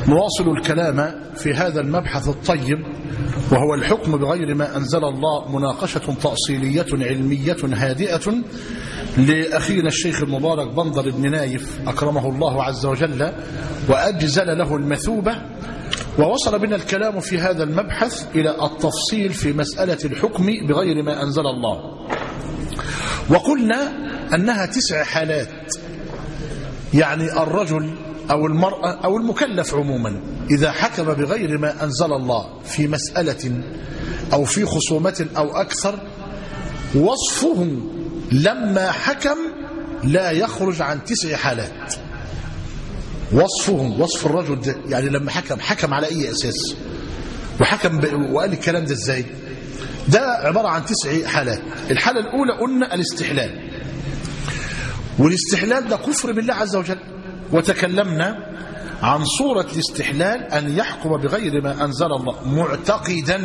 نواصل الكلام في هذا المبحث الطيب وهو الحكم بغير ما أنزل الله مناقشة تأصيلية علمية هادئة لأخينا الشيخ المبارك بندر بن نايف أكرمه الله عز وجل وأجزل له المثوبة ووصل بنا الكلام في هذا المبحث إلى التفصيل في مسألة الحكم بغير ما أنزل الله وقلنا أنها تسع حالات يعني الرجل أو المرأة أو المكلف عموما إذا حكم بغير ما أنزل الله في مسألة أو في خصومة أو أكثر وصفه لما حكم لا يخرج عن تسع حالات وصفه وصف الرجل ده يعني لما حكم حكم على أي أساس وحكم وقال الكلام ده ازاي ده عبارة عن تسع حالات الحالة الأولى قلنا الاستحلال والاستحلال ده كفر بالله عز وجل وتكلمنا عن صورة الاستحلال أن يحكم بغير ما أنزل الله معتقدا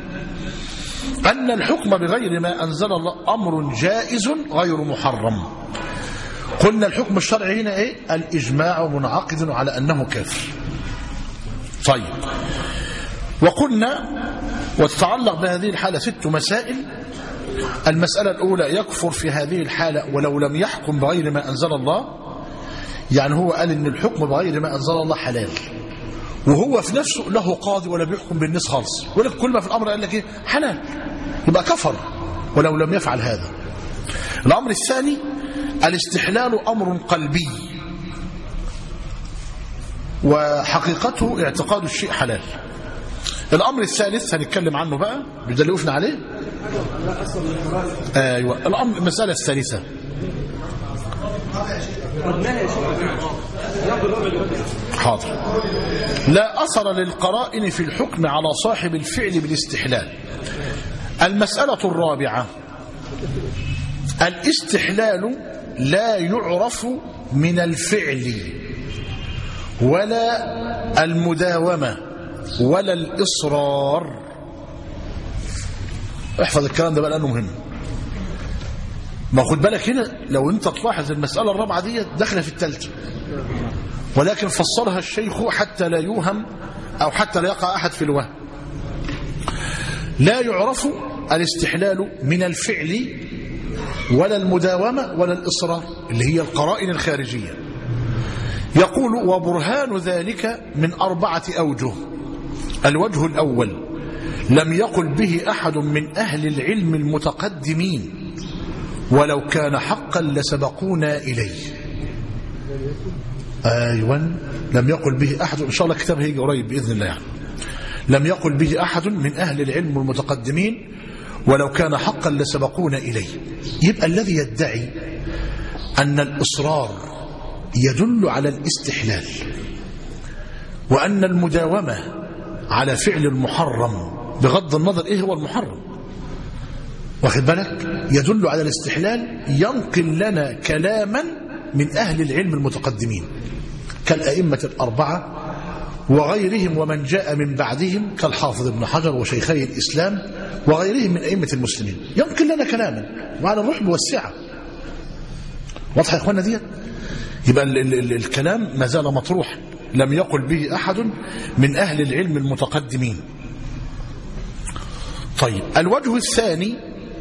أن الحكم بغير ما أنزل الله أمر جائز غير محرم قلنا الحكم الشرعي هنا إيه الإجماع منعقد على أنه كافر طيب وقلنا وتتعلق بهذه الحالة ست مسائل المسألة الأولى يكفر في هذه الحالة ولو لم يحكم بغير ما أنزل الله يعني هو قال ان الحكم بغير ما انزل الله حلال وهو في نفسه له قاضي ولا بيحكم بالناس خالص ولك كل ما في الامر قال لك ايه حلال يبقى كفر ولو لم يفعل هذا الامر الثاني الاستحلال امر قلبي وحقيقته اعتقاد الشيء حلال الامر الثالث هنتكلم عنه بقى ده اللي وقفنا عليه ايوه الامر المساله الثالثه حاضر لا أثر للقرائن في الحكم على صاحب الفعل بالاستحلال المسألة الرابعة الاستحلال لا يعرف من الفعل ولا المداومة ولا الإصرار احفظ الكلام ده بقى لأنه مهم ما خد بالك هنا لو انت تلاحظ المسألة الرابعة دي داخله في الثالثة ولكن فسرها الشيخ حتى لا يوهم أو حتى لا يقع أحد في الوهم لا يعرف الاستحلال من الفعل ولا المداومة ولا الإصرار اللي هي القرائن الخارجية يقول وبرهان ذلك من أربعة أوجه الوجه الأول لم يقل به أحد من أهل العلم المتقدمين ولو كان حقا لسبقونا إليه أيوة لم يقل به أحد إن شاء الله كتاب هيجي قريب بإذن الله يعني. لم يقل به أحد من أهل العلم المتقدمين ولو كان حقا لسبقونا إليه يبقى الذي يدعي أن الإصرار يدل على الاستحلال وأن المداومة على فعل المحرم بغض النظر إيه هو المحرم واخد بالك يدل على الاستحلال ينقل لنا كلاما من أهل العلم المتقدمين كالأئمة الأربعة وغيرهم ومن جاء من بعدهم كالحافظ ابن حجر وشيخي الإسلام وغيرهم من أئمة المسلمين ينقل لنا كلاما وعلى الرحب والسعة واضح يا إخوانا ديت يبقى ال ال ال الكلام ما زال مطروحا لم يقل به أحد من أهل العلم المتقدمين طيب الوجه الثاني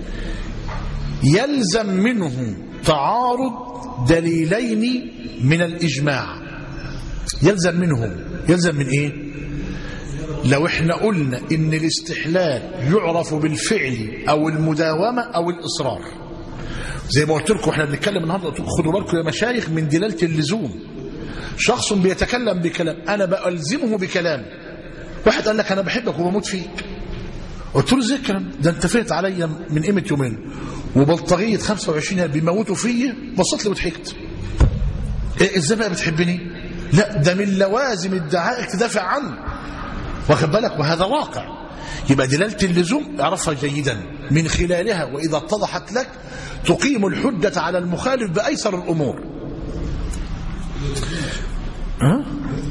يلزم منه تعارض دليلين من الإجماع يلزم منه يلزم من إيه لو احنا قلنا إن الاستحلال يعرف بالفعل أو المداومة أو الإصرار زي ما قلت لكم احنا بنتكلم النهارده خدوا بالكم يا مشايخ من دلالة اللزوم شخص بيتكلم بكلام أنا بألزمه بكلام واحد قال لك أنا بحبك وبموت فيك قلت له ازاي الكلام ده انت فات عليا من قيمه يومين وبلطجيه 25 بيموتوا فيا بصيت لي وضحكت إيه ازاي بقى بتحبني لا ده من لوازم ادعائك تدافع عنه واخد بالك وهذا واقع يبقى دلاله اللزوم اعرفها جيدا من خلالها واذا اتضحت لك تقيم الحجه على المخالف بايسر الامور ها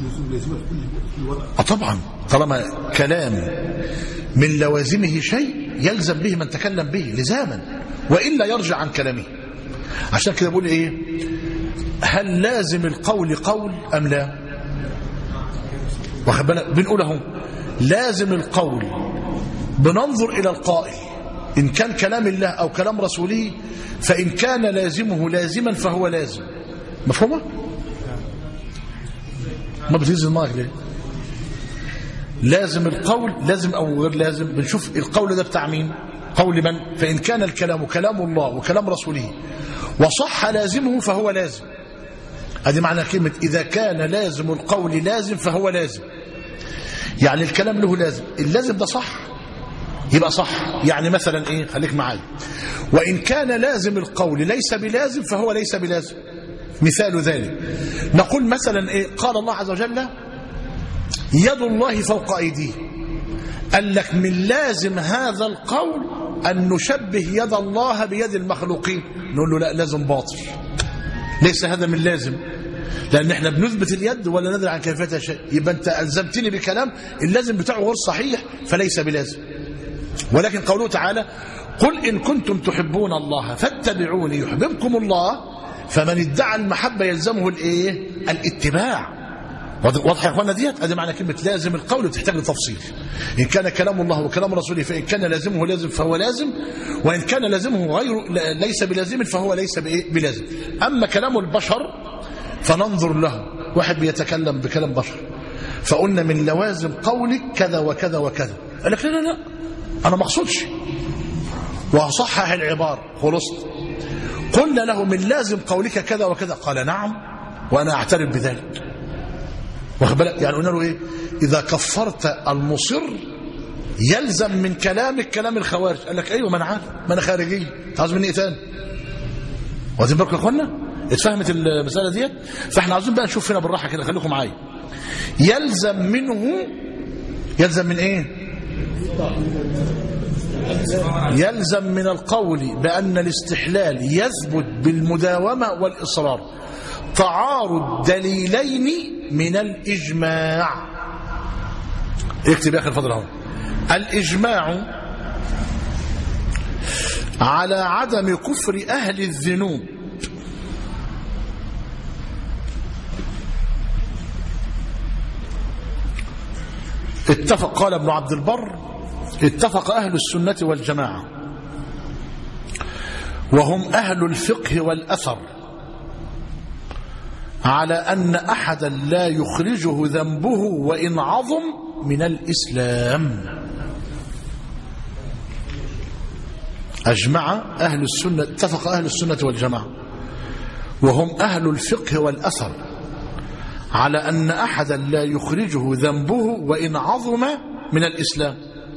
أه طبعا طالما كلام من لوازمه شيء يلزم به من تكلم به لزاما وإلا يرجع عن كلامه عشان كده بقول إيه هل لازم القول قول أم لا واخد بالك بنقول اهو لازم القول بننظر الى القائل ان كان كلام الله او كلام رسوله فان كان لازمه لازما فهو لازم مفهومه ما بتهز دماغك ليه لازم القول لازم او غير لازم بنشوف القول ده بتاع مين قول من فان كان الكلام كلام الله وكلام رسوله وصح لازمه فهو لازم ادي معنى كلمه اذا كان لازم القول لازم فهو لازم يعني الكلام له لازم اللازم ده صح يبقى صح يعني مثلا ايه خليك معايا وان كان لازم القول ليس بلازم فهو ليس بلازم مثال ذلك نقول مثلا ايه قال الله عز وجل يد الله فوق ايديه قال لك من لازم هذا القول ان نشبه يد الله بيد المخلوقين نقول له لا لازم باطل ليس هذا من لازم لان احنا بنثبت اليد ولا ندري عن كيفيتها شيء يبقى انت الزمتني بكلام اللازم بتاعه غير صحيح فليس بلازم ولكن قوله تعالى قل ان كنتم تحبون الله فاتبعوني يحببكم الله فمن ادعى المحبه يلزمه الايه الاتباع واضح يا اخوانا ديت ادي معنى كلمه لازم القول بتحتاج لتفصيل ان كان كلام الله وكلام رسوله فان كان لازمه لازم فهو لازم وان كان لازمه غير ليس بلازم فهو ليس بايه بلازم اما كلام البشر فننظر له واحد بيتكلم بكلام بشر فقلنا من لوازم قولك كذا وكذا وكذا قال لك لا لا لا انا ما اقصدش وصحح العباره خلصت قلنا له من لازم قولك كذا وكذا قال نعم وانا اعترف بذلك واخد بالك يعني قلنا له ايه اذا كفرت المصر يلزم من كلامك كلام الخوارج قال لك ايوه ما انا عارف ما انا خارجي انت عاوز مني ايه تاني واخدين بالكم يا اخوانا اتفهمت المساله ديت فاحنا عاوزين بقى نشوف هنا بالراحه كده خليكم معايا يلزم منه يلزم من ايه يلزم من القول بأن الاستحلال يثبت بالمداومة والإصرار تعارض دليلين من الإجماع اكتب يا أخي الفضل اهو الإجماع على عدم كفر أهل الذنوب اتفق قال ابن عبد البر اتفق أهل السنة والجماعة وهم أهل الفقه والأثر على أن أحدا لا يخرجه ذنبه وإن عظم من الإسلام أجمع أهل السنة اتفق أهل السنة والجماعة وهم أهل الفقه والأثر على أن أحدا لا يخرجه ذنبه وإن عظم من الإسلام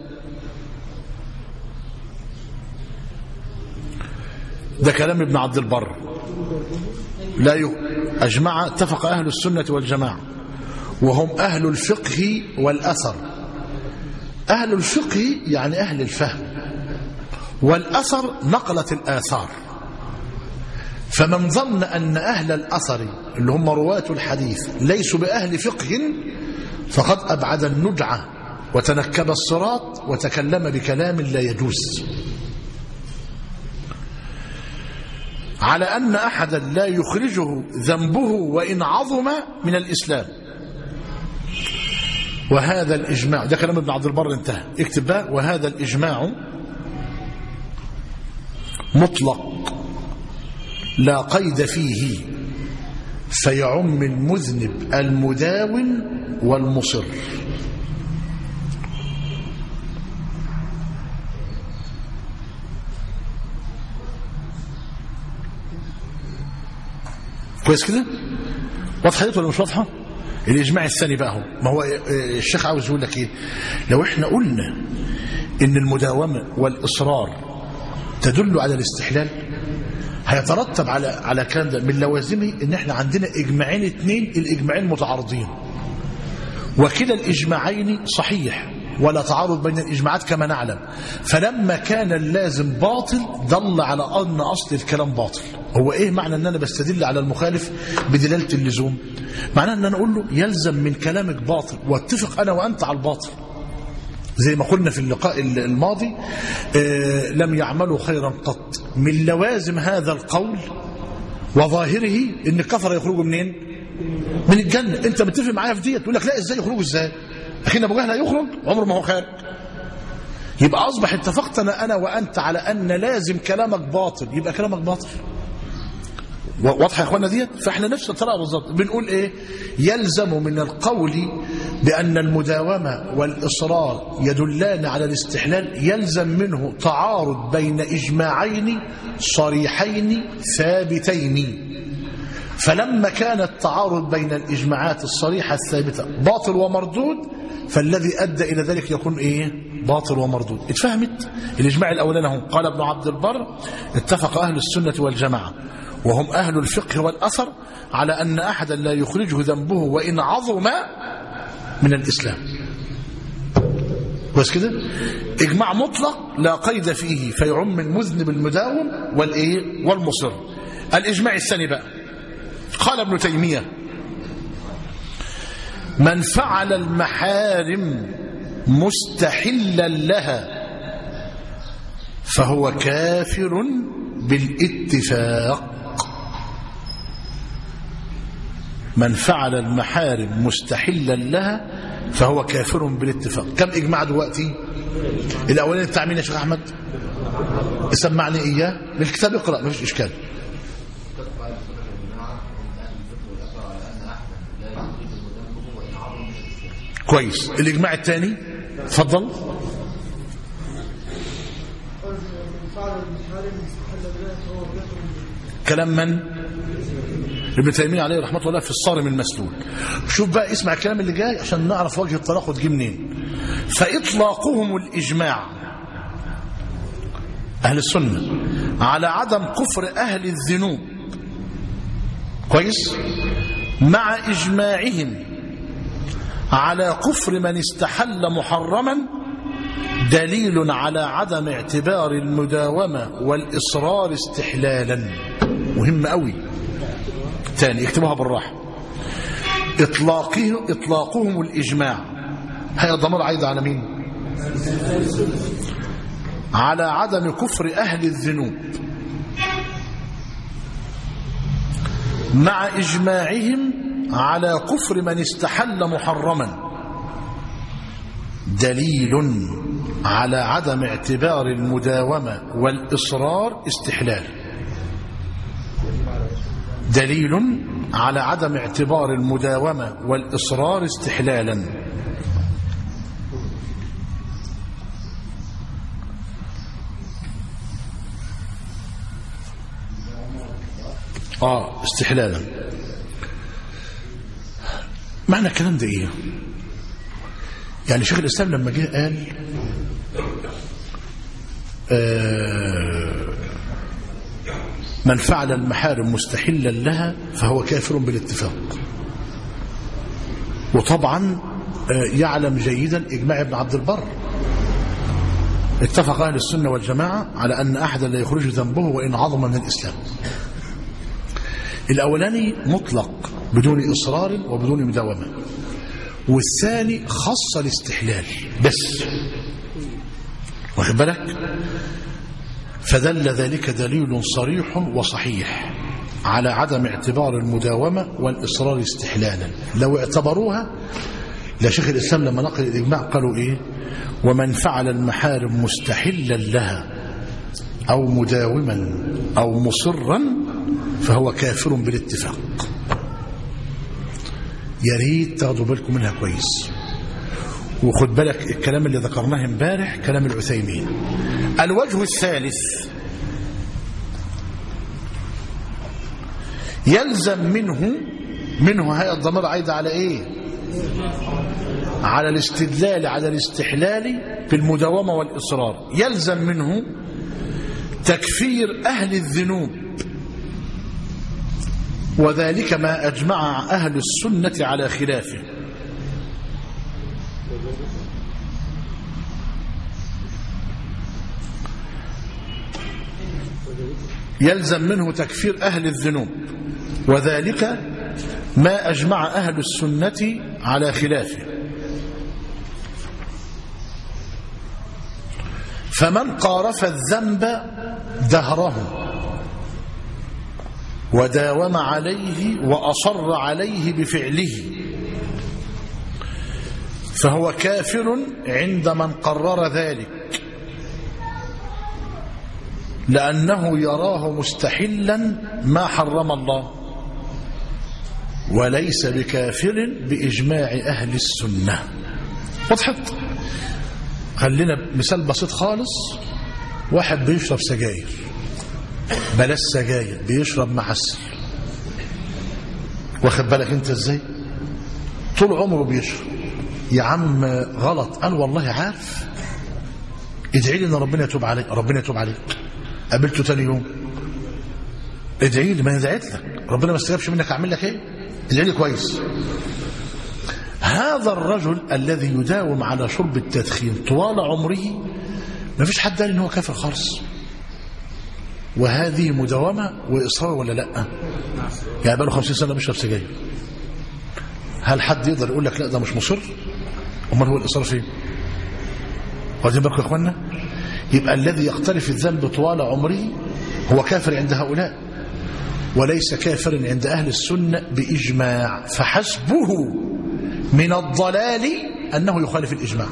ده كلام ابن عبد البر لا ي... أجمع اتفق أهل السنة والجماعة وهم أهل الفقه والأثر أهل الفقه يعني أهل الفهم والأثر نقلة الآثار فمن ظن أن أهل الأثر اللي هم رواة الحديث ليسوا بأهل فقه فقد أبعد النجعة وتنكب الصراط وتكلم بكلام لا يجوز على أن أحدا لا يخرجه ذنبه وإن عظم من الإسلام وهذا الإجماع ده كلام ابن عبد البر انتهى اكتب بقى وهذا الإجماع مطلق لا قيد فيه فيعم المذنب المداون والمصر كويس كده واضحه دي ولا مش واضحه الاجماع الثاني بقى هو ما هو الشيخ عاوز يقول لك ايه لو احنا قلنا ان المداومه والاصرار تدل على الاستحلال هيترتب على على الكلام ده من لوازمه ان احنا عندنا اجماعين اثنين الاجماعين متعارضين وكلا الاجماعين صحيح ولا تعارض بين الاجماعات كما نعلم فلما كان اللازم باطل دل على ان اصل الكلام باطل هو ايه معنى ان انا بستدل على المخالف بدلاله اللزوم معناه ان انا اقول له يلزم من كلامك باطل واتفق انا وانت على الباطل زي ما قلنا في اللقاء الماضي آه لم يعملوا خيرا قط من لوازم هذا القول وظاهره ان الكفر يخرجوا منين من الجنة انت متفق معايا في ديت يقول لك لا ازاي يخرجوا ازاي اخينا ابو جهل هيخرج عمره ما هو خارج يبقى اصبح اتفقتنا انا وانت على ان لازم كلامك باطل يبقى كلامك باطل واضحه يا اخوانا ديت فاحنا نفس الطريقه بالظبط بنقول ايه يلزم من القول بان المداومه والاصرار يدلان على الاستحلال يلزم منه تعارض بين اجماعين صريحين ثابتين فلما كان التعارض بين الاجماعات الصريحه الثابته باطل ومردود فالذي ادى الى ذلك يكون ايه باطل ومردود اتفهمت الاجماع الاولاني اهو قال ابن عبد البر اتفق اهل السنه والجماعه وهم أهل الفقه والأثر على أن أحدا لا يخرجه ذنبه وإن عظم من الإسلام بس كده إجماع مطلق لا قيد فيه فيعم المذنب المداوم والإيه والمصر الإجماع الثاني بقى قال ابن تيمية من فعل المحارم مستحلا لها فهو كافر بالاتفاق من فعل المحارم مستحلا لها فهو كافر بالاتفاق كم اجماع دلوقتي الاولاني بتاع مين يا شيخ احمد سمعني اياه من الكتاب اقرا مفيش اشكال كويس الاجماع الثاني اتفضل كلام من ابن تيمية عليه رحمة الله في الصارم المسلول شوف بقى اسمع الكلام اللي جاي عشان نعرف وجه التناقض جه منين فإطلاقهم الإجماع أهل السنة على عدم كفر أهل الذنوب كويس مع إجماعهم على كفر من استحل محرما دليل على عدم اعتبار المداومة والإصرار استحلالا مهم قوي تاني اكتبوها بالراحة إطلاقه إطلاقهم الإجماع هي الضمير عايدة على مين على عدم كفر أهل الذنوب مع إجماعهم على كفر من استحل محرما دليل على عدم اعتبار المداومة والإصرار استحلال دليل على عدم اعتبار المداومة والإصرار استحلالا آه استحلالا معنى الكلام ده إيه يعني شيخ الإسلام لما جه قال آه من فعل المحارم مستحلا لها فهو كافر بالاتفاق وطبعا يعلم جيدا إجماع ابن عبد البر اتفق أهل السنة والجماعة على أن أحدا لا يخرج ذنبه وإن عظم من الإسلام الأولاني مطلق بدون إصرار وبدون مداومة والثاني خص الاستحلال بس واخد بالك فدل ذلك دليل صريح وصحيح على عدم اعتبار المداومة والإصرار استحلالا لو اعتبروها لا شيخ الإسلام لما نقل الإجماع قالوا إيه ومن فعل المحارم مستحلا لها أو مداوما أو مصرا فهو كافر بالاتفاق يا ريت تاخدوا بالكم منها كويس وخد بالك الكلام اللي ذكرناه امبارح كلام العثيمين الوجه الثالث يلزم منه منه هاي الضمير عايدة على ايه على الاستدلال على الاستحلال بالمداومة والإصرار يلزم منه تكفير أهل الذنوب وذلك ما أجمع أهل السنة على خلافه يلزم منه تكفير أهل الذنوب وذلك ما أجمع أهل السنة على خلافه فمن قارف الذنب دهره وداوم عليه وأصر عليه بفعله فهو كافر عند من قرر ذلك لأنه يراه مستحلا ما حرم الله وليس بكافر بإجماع أهل السنة وضحت خلينا مثال بسيط خالص واحد بيشرب سجاير بلاش سجاير بيشرب معسل واخد بالك انت ازاي طول عمره بيشرب يا عم غلط قال والله عارف ادعي لي ان ربنا يتوب عليك ربنا يتوب عليك قابلته تاني يوم ادعي لي ما انا دعيت لك ربنا ما استجابش منك اعمل لك ايه ادعي لي كويس هذا الرجل الذي يداوم على شرب التدخين طوال عمره ما فيش حد قال ان هو كافر خالص وهذه مداومة وإصرار ولا لا يعني بقاله 50 سنة بيشرب سجاير هل حد يقدر يقول لك لا ده مش مصر امال هو الإصرار فين واخدين بالكم يا اخوانا يبقى الذي يقترف الذنب طوال عمره هو كافر عند هؤلاء وليس كافرا عند أهل السنة بإجماع فحسبه من الضلال أنه يخالف الإجماع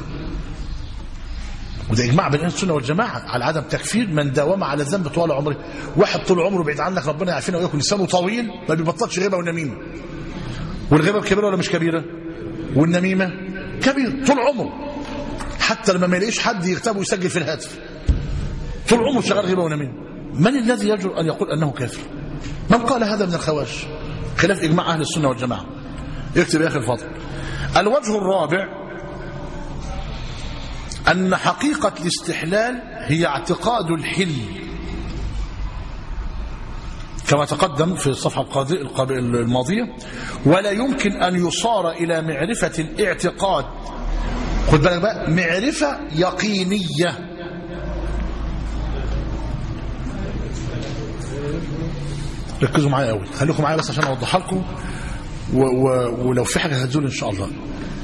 وده إجماع بين أهل السنة والجماعة على عدم تكفير من داوم على الذنب طوال عمره واحد طول عمره بعيد عنك ربنا يعافينا وياكل لسانه طويل ما بيبطلش غيبة ونميمة والغيبة كبيرة ولا مش كبيرة والنميمة كبير طول عمره حتى لما ما يلاقيش حد يكتبه ويسجل في الهاتف طول عمره شغال غيبة ونميمة من الذي يجرؤ أن يقول أنه كافر من قال هذا من الخواش خلاف إجماع أهل السنة والجماعة اكتب يا أخي الفاضل الوجه الرابع أن حقيقة الاستحلال هي اعتقاد الحل كما تقدم في الصفحة الماضية ولا يمكن أن يصار إلى معرفة الاعتقاد خد بالك بقى معرفة يقينية ركزوا معايا قوي خليكم معايا بس عشان اوضحها لكم و و ولو في حاجه هتزول ان شاء الله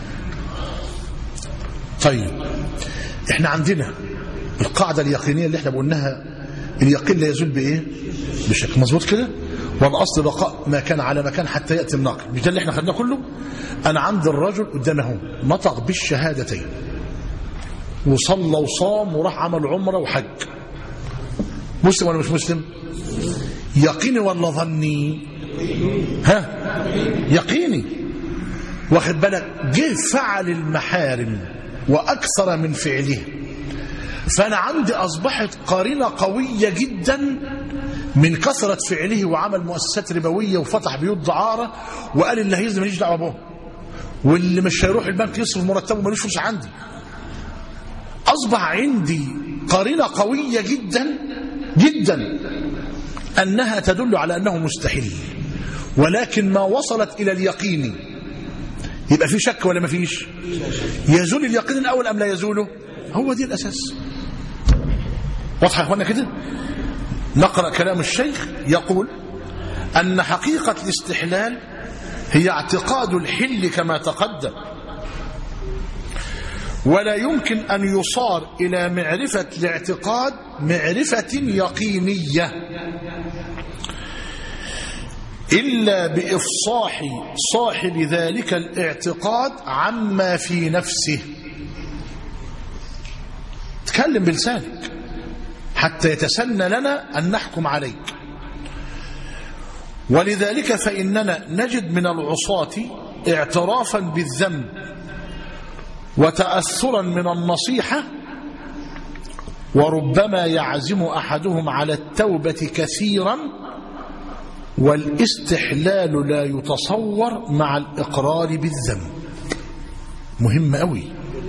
طيب احنا عندنا القاعده اليقينيه اللي احنا قلناها اليقين لا يزول بايه بشكل مظبوط كده والاصل بقاء ما كان على مكان حتى ياتي الناقل مش ده اللي احنا خدناه كله انا عند الرجل قدامه نطق بالشهادتين وصلى وصام وراح عمل عمره وحج مسلم ولا مش مسلم يقيني ولا ظني ها يقيني واخد بالك جه فعل المحارم واكثر من فعله فانا عندي اصبحت قرينه قويه جدا من كثره فعله وعمل مؤسسات ربويه وفتح بيوت دعاره وقال اللي هيزني ماليش دعوه به واللي مش هيروح البنك يصرف مرتبه ماليش فلوس عندي اصبح عندي قرينه قويه جدا جدا أنها تدل على أنه مستحيل ولكن ما وصلت إلى اليقين يبقى في شك ولا ما فيش يزول اليقين الأول أم لا يزوله هو دي الأساس واضحة يا أخوانا كده نقرأ كلام الشيخ يقول أن حقيقة الاستحلال هي اعتقاد الحل كما تقدم ولا يمكن أن يصار إلى معرفة الاعتقاد معرفة يقينية إلا بإفصاح صاحب ذلك الاعتقاد عما في نفسه تكلم بلسانك حتى يتسنى لنا أن نحكم عليك ولذلك فإننا نجد من العصاة اعترافا بالذنب وتأثرا من النصيحة وربما يعزم أحدهم على التوبة كثيرا والاستحلال لا يتصور مع الإقرار بالذنب مهم قوي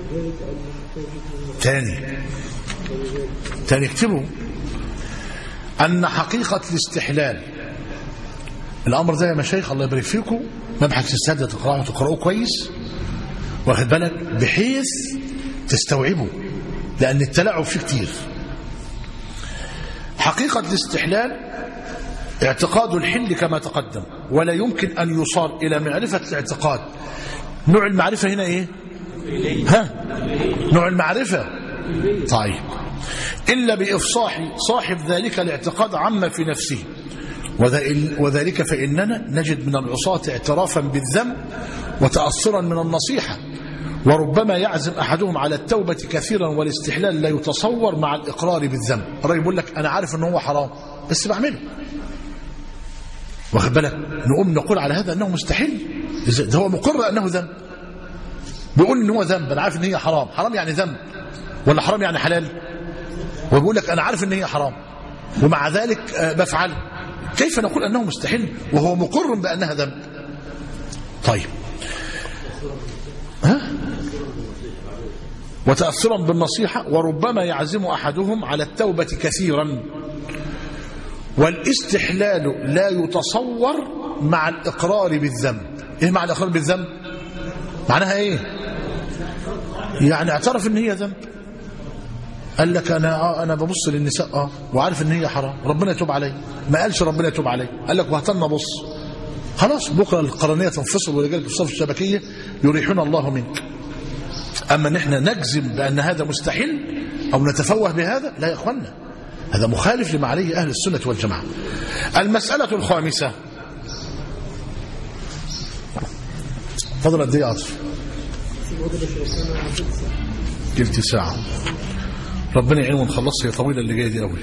تاني تاني اكتبوا أن حقيقة الاستحلال الأمر ده يا مشايخ الله يبارك فيكم مبحث السادة تقرأه تقرأوه كويس واخد بالك بحيث تستوعبه لأن التلاعب فيه كتير حقيقة الاستحلال اعتقاد الحل كما تقدم ولا يمكن أن يصار إلى معرفة الاعتقاد نوع المعرفة هنا إيه ها نوع المعرفة طيب إلا بإفصاح صاحب ذلك الاعتقاد عما في نفسه وذلك فإننا نجد من العصاة اعترافا بالذنب وتأثرا من النصيحة وربما يعزم أحدهم على التوبة كثيرا والاستحلال لا يتصور مع الإقرار بالذنب الراجل يقول لك أنا عارف أنه هو حرام بس بعمله واخد بالك نقوم نقول على هذا أنه مستحيل ده هو مقر أنه ذنب بيقول ان هو ذنب انا عارف ان هي حرام حرام يعني ذنب ولا حرام يعني حلال وبيقول لك انا عارف ان هي حرام ومع ذلك بفعل كيف نقول انه مستحيل وهو مقر بانها ذنب طيب ها وتأثرا بالنصيحة وربما يعزم أحدهم على التوبة كثيرا والاستحلال لا يتصور مع الإقرار بالذنب إيه مع الإقرار بالذنب معناها إيه يعني اعترف ان هي ذنب قال لك انا آه انا ببص للنساء اه وعارف ان هي حرام ربنا يتوب علي ما قالش ربنا يتوب علي قال لك وهتن ابص خلاص بكره القرنيه تنفصل ورجالك الصف الشبكيه يريحون الله منك اما ان احنا نجزم بان هذا مستحيل او نتفوه بهذا لا يا اخوانا هذا مخالف لما عليه اهل السنه والجماعه المساله الخامسه فضل قد ايه يا عاطف تلت ساعة ربنا يعين ونخلص هي طويلة اللي جاية دي قوي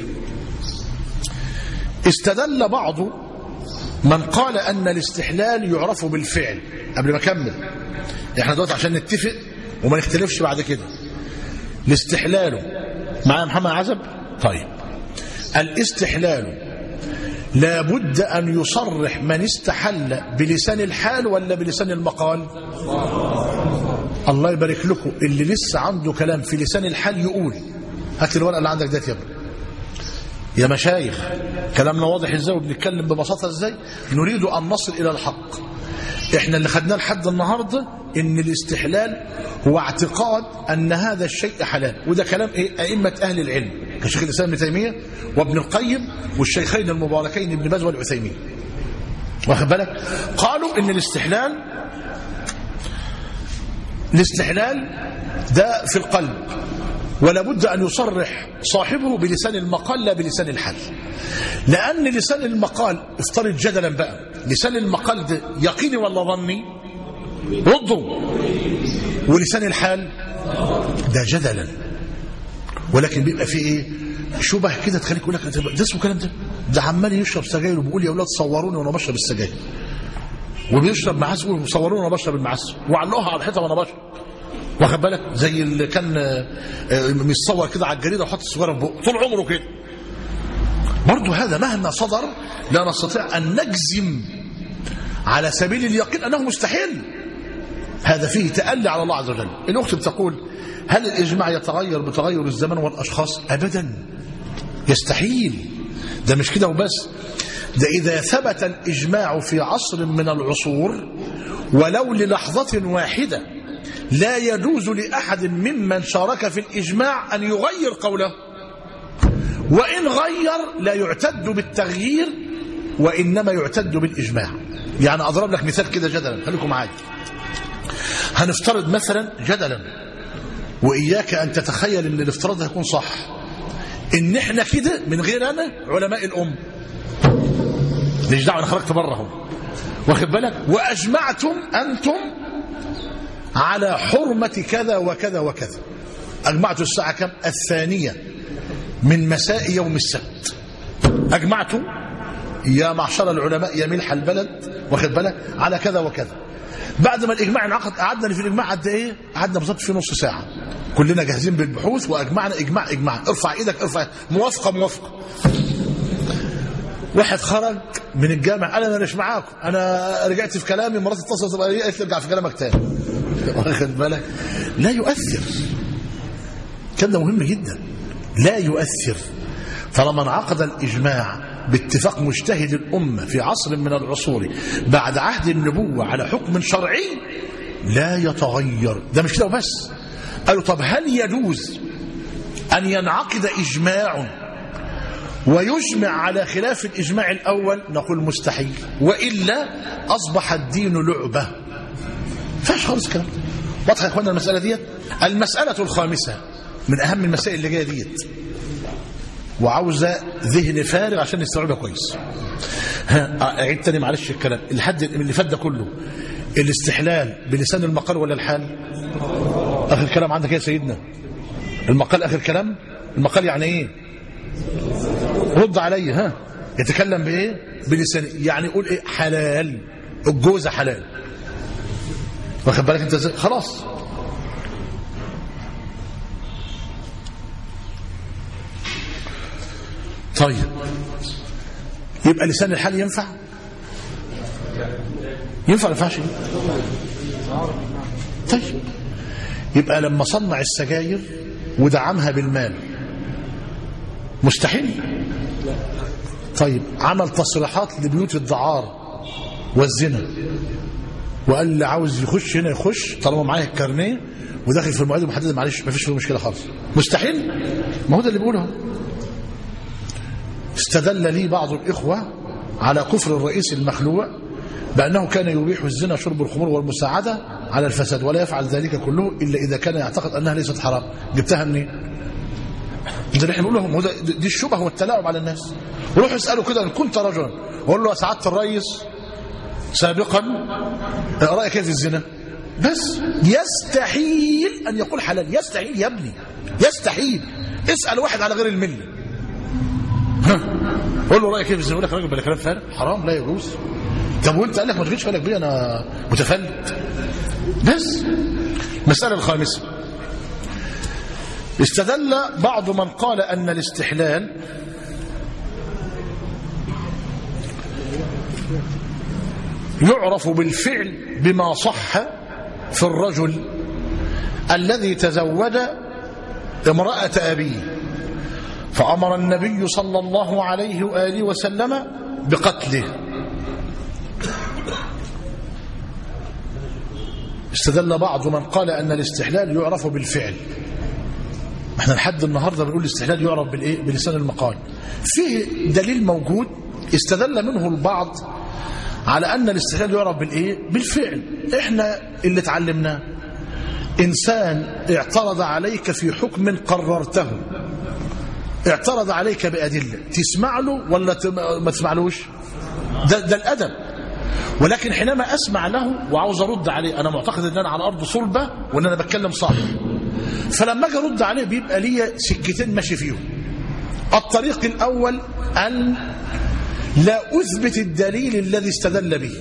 استدل بعض من قال أن الاستحلال يعرف بالفعل قبل ما أكمل احنا دلوقتي عشان نتفق وما نختلفش بعد كده الاستحلال معايا محمد عزب طيب الاستحلال لابد أن يصرح من استحل بلسان الحال ولا بلسان المقال الله يبارك لكم اللي لسه عنده كلام في لسان الحال يقول هات الورقه اللي عندك ديت يا ابني يا مشايخ كلامنا واضح ازاي وبنتكلم ببساطه ازاي نريد ان نصل الى الحق احنا اللي خدناه لحد النهارده ان الاستحلال هو اعتقاد ان هذا الشيء حلال وده كلام ايه ائمه اهل العلم كشيخ الاسلام ابن تيميه وابن القيم والشيخين المباركين ابن باز والعثيمين واخد بالك قالوا ان الاستحلال الاستحلال ده في القلب ولا بد أن يصرح صاحبه بلسان المقال لا بلسان الحال لأن لسان المقال افترض جدلا بقى لسان المقال ده يقيني ولا ظني رده ولسان الحال ده جدلا ولكن بيبقى فيه ايه شبه كده تخليك يقول لك ده اسمه كلام ده ده عمال يشرب سجاير وبيقول يا اولاد صوروني وانا بشرب السجاير وبيشرب معسل وصوروني وانا بشرب المعسل وعلقوها على الحيطه وانا بشرب واخد بالك زي اللي كان متصور كده على الجريده وحط السيجاره في بقه طول عمره كده برضه هذا مهما صدر لا نستطيع ان نجزم على سبيل اليقين انه مستحيل هذا فيه تألي على الله عز وجل الاخت بتقول هل الاجماع يتغير بتغير الزمن والاشخاص ابدا يستحيل ده مش كده وبس ده إذا ثبت الإجماع في عصر من العصور ولو للحظة واحدة لا يجوز لأحد ممن شارك في الإجماع أن يغير قوله وإن غير لا يعتد بالتغيير وإنما يعتد بالإجماع يعني أضرب لك مثال كده جدلا خليكم معايا هنفترض مثلا جدلا وإياك أن تتخيل أن الافتراض هيكون صح إن إحنا كده من غير أنا علماء الأم ليش دعوة أنا خرجت بره واخد بالك وأجمعتم أنتم على حرمة كذا وكذا وكذا أجمعتوا الساعة كم الثانية من مساء يوم السبت أجمعتوا يا معشر العلماء يا ملح البلد واخد بالك على كذا وكذا بعد ما الإجماع انعقد قعدنا في الإجماع قد إيه قعدنا بالظبط في نص ساعة كلنا جاهزين بالبحوث وأجمعنا إجماع إجماع ارفع إيدك ارفع موافقة موافقة واحد خرج من الجامع قال انا مش معاكم انا رجعت في كلامي مرات اتصلت بقى قالت ارجع في كلامك تاني واخد بالك لا يؤثر كان ده مهم جدا لا يؤثر طالما انعقد الاجماع باتفاق مجتهد الامه في عصر من العصور بعد عهد النبوه على حكم شرعي لا يتغير ده مش كده وبس قالوا طب هل يجوز ان ينعقد اجماع ويجمع على خلاف الإجماع الأول نقول مستحيل وإلا أصبح الدين لعبة فاش خالص كلام واضح يا اخوانا المسألة ديت المسألة الخامسة من أهم المسائل اللي جاية ديت وعاوزة ذهن فارغ عشان نستوعبها كويس ها اعيد تاني معلش الكلام الحد اللي فات ده كله الاستحلال بلسان المقال ولا الحال اخر كلام عندك يا سيدنا المقال اخر كلام المقال يعني ايه رد علي ها يتكلم بايه بلسان يعني يقول ايه حلال الجوزه حلال واخد بالك انت ازاي خلاص طيب يبقى لسان الحال ينفع ينفع ولا ينفعش طيب يبقى لما صنع السجاير ودعمها بالمال مستحيل طيب عمل تصريحات لبيوت الدعار والزنا وقال اللي عاوز يخش هنا يخش طالما معايا الكارنيه وداخل في المواعيد المحدده معلش ما فيش مشكله خالص مستحيل ما هو ده اللي بيقوله استدل لي بعض الاخوه على كفر الرئيس المخلوع بانه كان يبيح الزنا شرب الخمور والمساعده على الفساد ولا يفعل ذلك كله الا اذا كان يعتقد انها ليست حرام جبتها منين؟ ده اللي احنا بنقول لهم هو ده دي الشبهه والتلاعب على الناس وروحوا اسالوا كده ان كنت رجلا وقول له يا سعاده الرئيس سابقا رايك ايه في الزنا بس يستحيل ان يقول حلال يستحيل يا ابني يستحيل اسال واحد على غير المله ها قول له رايك ايه في الزنا يقول لك راجل بلا كلام فارغ حرام لا يجوز طب وانت قال لك ما تجيش بالك بيه انا متفلت بس المساله الخامسه استدل بعض من قال ان الاستحلال يعرف بالفعل بما صح في الرجل الذي تزوج امرأة أبيه فأمر النبي صلى الله عليه وآله وسلم بقتله استدل بعض من قال أن الاستحلال يعرف بالفعل احنا لحد النهاردة بنقول الاستحلال يعرف بالإيه؟ بلسان المقال فيه دليل موجود استدل منه البعض على أن الاستحلال يعرف بالإيه؟ بالفعل إحنا اللي اتعلمناه إنسان اعترض عليك في حكم قررته اعترض عليك بأدلة تسمع له ولا ما تسمعلوش ده, ده الأدب ولكن حينما أسمع له وعاوز أرد عليه أنا معتقد أن أنا على أرض صلبة وأن أنا بتكلم صح فلما أجي أرد عليه بيبقى لي سكتين ماشي فيهم الطريق الأول أن لا أثبت الدليل الذي استدل به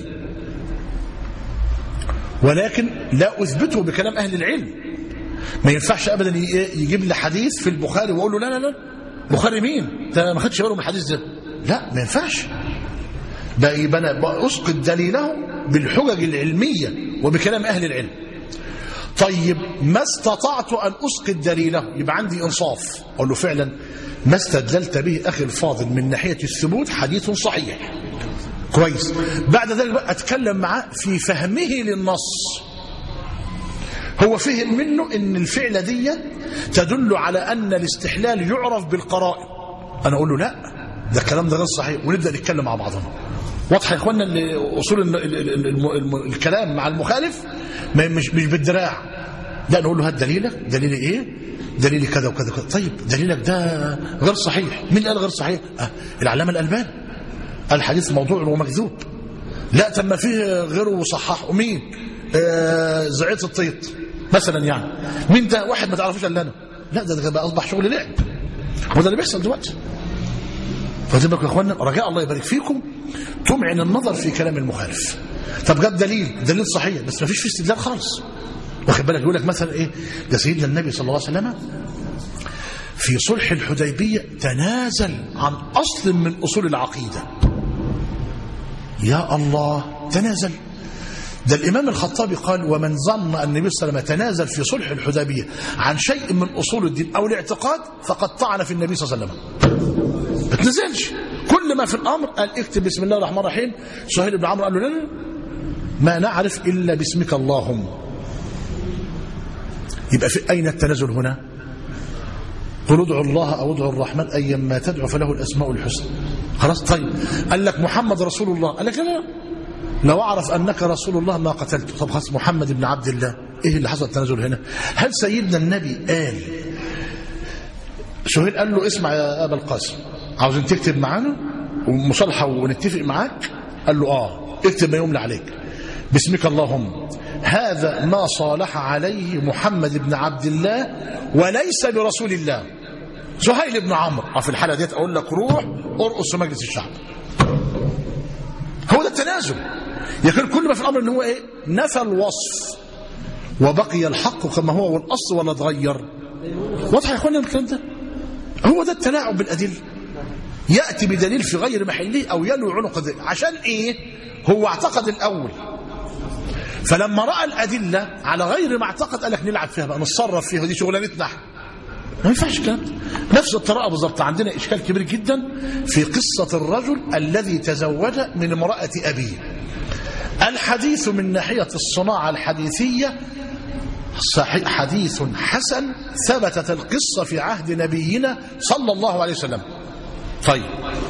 ولكن لا أثبته بكلام أهل العلم ما ينفعش أبدا يجيب لي حديث في البخاري وأقول له لا لا لا بخاري مين ده ما خدش باله من الحديث ده لا ما ينفعش بقى يبقى أنا أسقط دليله بالحجج العلمية وبكلام أهل العلم طيب ما استطعت أن أسقط دليله يبقى عندي إنصاف أقول له فعلا ما استدللت به أخي الفاضل من ناحية الثبوت حديث صحيح كويس بعد ذلك بقى أتكلم معاه في فهمه للنص هو فهم منه ان الفعلة دي تدل على أن الاستحلال يعرف بالقرائن أنا أقول له لا ده الكلام ده غير صحيح ونبدأ نتكلم مع بعضنا واضح يا اخوانا ان اصول الكلام مع المخالف مش مش بالدراع لا نقول له هات دليلك دليلي ايه دليلي كذا وكذا وكذا طيب دليلك ده غير صحيح مين قال غير صحيح آه العلامه الالباني الحديث موضوع ومكذوب لا تم فيه غيره صححه مين آه زعيط الطيط مثلا يعني مين ده واحد ما تعرفوش الا انا لا ده, ده بقى اصبح شغل لعب وده اللي بيحصل دلوقتي فزي يا اخوانا رجاء الله يبارك فيكم تمعن النظر في كلام المخالف طب جاب دليل دليل صحيح بس ما فيش فيه استدلال خالص واخد بالك يقول لك مثلا ايه ده سيدنا النبي صلى الله عليه وسلم في صلح الحديبيه تنازل عن اصل من اصول العقيده يا الله تنازل ده الإمام الخطابي قال ومن ظن أن النبي صلى الله عليه وسلم تنازل في صلح الحديبية عن شيء من أصول الدين أو الاعتقاد فقد طعن في النبي صلى الله عليه وسلم ما تنزلش كل ما في الأمر قال اكتب بسم الله الرحمن الرحيم سهيل بن عمرو قال له لا لا ما نعرف إلا باسمك اللهم يبقى في أين التنازل هنا قل ادعوا الله أو ادعوا الرحمن أيما تدعو فله الأسماء الحسنى خلاص طيب قال لك محمد رسول الله قال لك لا لا لو أعرف أنك رسول الله ما قتلته طب خلاص محمد بن عبد الله إيه اللي حصل التنازل هنا هل سيدنا النبي قال سهيل قال له اسمع يا أبا القاسم عاوزين تكتب معانا ومصالحة ونتفق معاك قال له آه اكتب ما يملى عليك باسمك اللهم هذا ما صالح عليه محمد بن عبد الله وليس برسول الله زهيل بن عمرو في الحالة ديت أقول لك روح ارقص في مجلس الشعب هو ده التنازل يكون كل ما في الأمر ان هو ايه نفى الوصف وبقي الحق كما هو والأصل ولا اتغير واضح يا اخوانا الكلام ده هو ده التلاعب بالأدلة يأتي بدليل في غير محله أو يلوي عنق الدليل عشان إيه هو اعتقد الأول فلما رأى الأدلة على غير ما اعتقد قال لك نلعب فيها بقى نتصرف فيها دي شغلانتنا احنا ما ينفعش الكلام ده نفس الطريقة بالظبط عندنا إشكال كبير جدا في قصة الرجل الذي تزوج من امرأة أبيه الحديث من ناحية الصناعة الحديثية صحيح حديث حسن ثبتت القصة في عهد نبينا صلى الله عليه وسلم طيب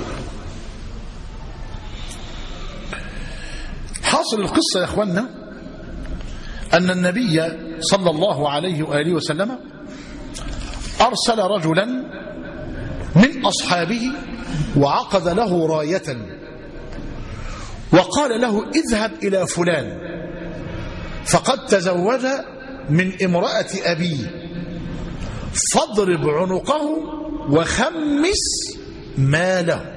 حاصل القصة يا اخوانا أن النبي صلى الله عليه وآله وسلم أرسل رجلا من أصحابه وعقد له راية وقال له اذهب إلى فلان فقد تزوج من امرأة أبيه فاضرب عنقه وخمس ماله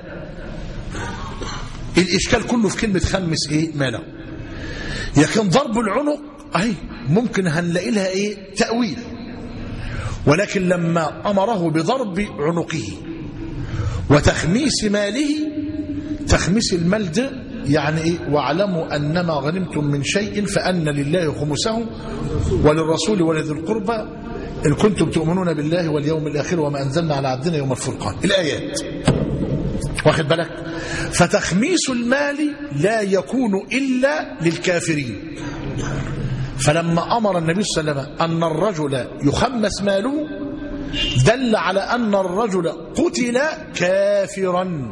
الإشكال كله في كلمة خمس إيه ماله لكن ضرب العنق أهي ممكن هنلاقي لها إيه تأويل ولكن لما أمره بضرب عنقه وتخميس ماله تخميس المال ده يعني إيه واعلموا أنما غنمتم من شيء فأن لله خمسه وللرسول ولذي القربى إن كنتم تؤمنون بالله واليوم الآخر وما أنزلنا على عبدنا يوم الفرقان الآيات واخد بالك فتخميس المال لا يكون إلا للكافرين فلما أمر النبي صلى الله عليه وسلم أن الرجل يخمس ماله دل على أن الرجل قتل كافرا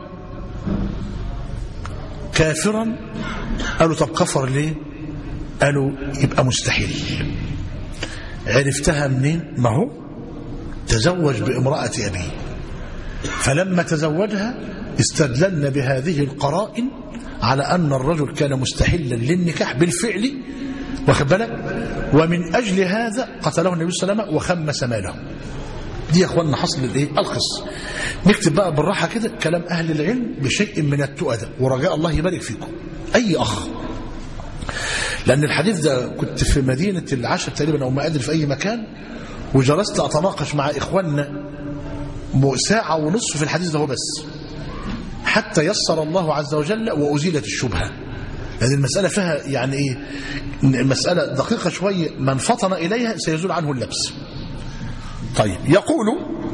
كافرا قالوا طب كفر ليه قالوا يبقى مستحيل عرفتها منين ما هو تزوج بامرأة أبيه فلما تزوجها استدللنا بهذه القرائن على أن الرجل كان مستحلا للنكاح بالفعل واخد بالك ومن أجل هذا قتله النبي صلى الله عليه وسلم وخمس ماله دي يا اخواننا حصل الايه القصه نكتب بقى بالراحه كده كلام اهل العلم بشيء من التؤدة ورجاء الله يبارك فيكم اي اخ لان الحديث ده كنت في مدينه العشر تقريبا او ما ادري في اي مكان وجلست اتناقش مع اخواننا ساعه ونصف في الحديث ده هو بس حتى يسر الله عز وجل وازيلت الشبهه لأن المسألة فيها يعني إيه المسألة دقيقة شوية من فطن إليها سيزول عنه اللبس طيب يقول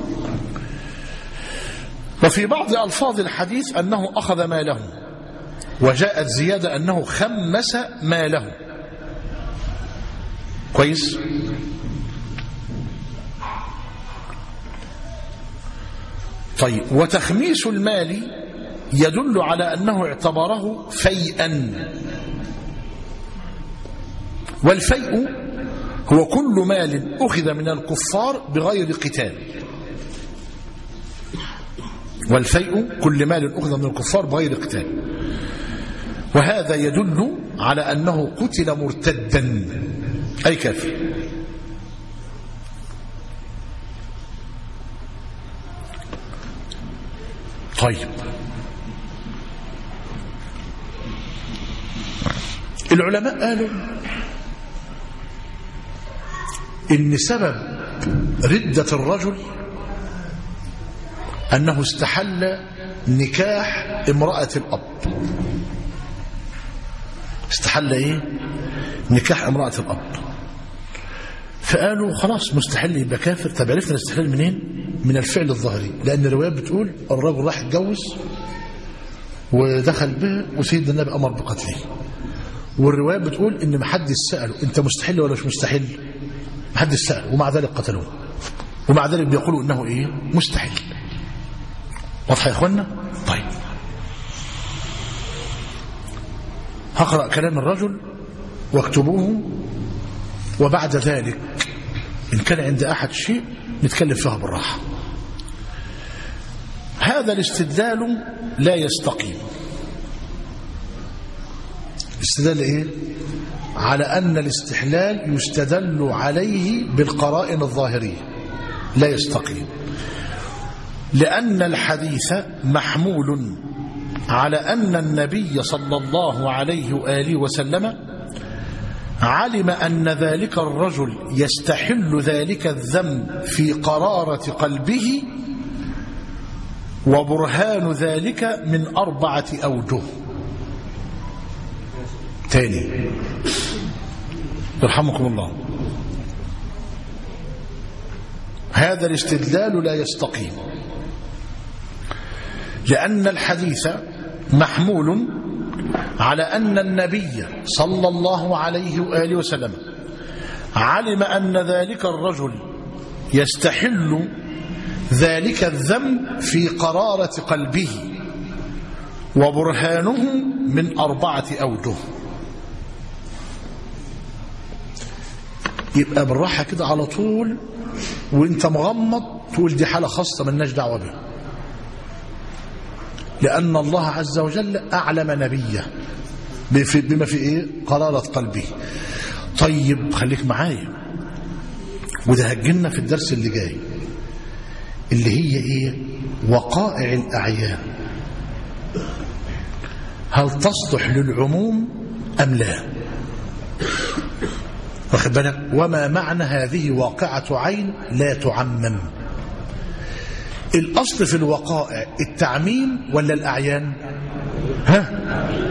وفي بعض ألفاظ الحديث أنه أخذ ماله وجاءت زيادة أنه خمس ماله كويس طيب وتخميس المال يدل على أنه اعتبره فيئا والفيء هو كل مال أخذ من الكفار بغير قتال والفيء كل مال أخذ من الكفار بغير قتال وهذا يدل على أنه قتل مرتدا أي كافر طيب العلماء قالوا إن سبب ردة الرجل أنه استحل نكاح امرأة الأب استحل إيه نكاح امرأة الأب فقالوا خلاص مستحيل يبقى كافر طب عرفنا الاستحلال منين من الفعل الظاهري لأن الروايات بتقول الرجل راح اتجوز ودخل به وسيدنا النبي أمر بقتله والروايات بتقول ان محدش سأله انت مستحيل ولا مش مستحيل محدش سأل ومع ذلك قتلوه ومع ذلك بيقولوا انه ايه مستحيل واضح يا اخوانا طيب هقرأ كلام الرجل واكتبوه وبعد ذلك إن كان عند أحد شيء نتكلم فيها بالراحة هذا الاستدلال لا يستقيم استدلال ايه على ان الاستحلال يستدل عليه بالقرائن الظاهريه لا يستقيم لان الحديث محمول على ان النبي صلى الله عليه واله وسلم علم ان ذلك الرجل يستحل ذلك الذنب في قراره قلبه وبرهان ذلك من أربعة أوجه تاني يرحمكم الله هذا الاستدلال لا يستقيم لأن الحديث محمول على أن النبي صلى الله عليه وآله وسلم علم أن ذلك الرجل يستحل ذلك الذنب في قرارة قلبه وبرهانه من أربعة أوجه يبقى بالراحة كده على طول وانت مغمض تقول دي حالة خاصة ملناش دعوة بها لأن الله عز وجل أعلم نبيه بما في إيه قرارة قلبه طيب خليك معايا وده هتجينا في الدرس اللي جاي اللي هي ايه وقائع الاعيان هل تصلح للعموم ام لا واخد بالك وما معنى هذه واقعه عين لا تعمم الاصل في الوقائع التعميم ولا الاعيان ها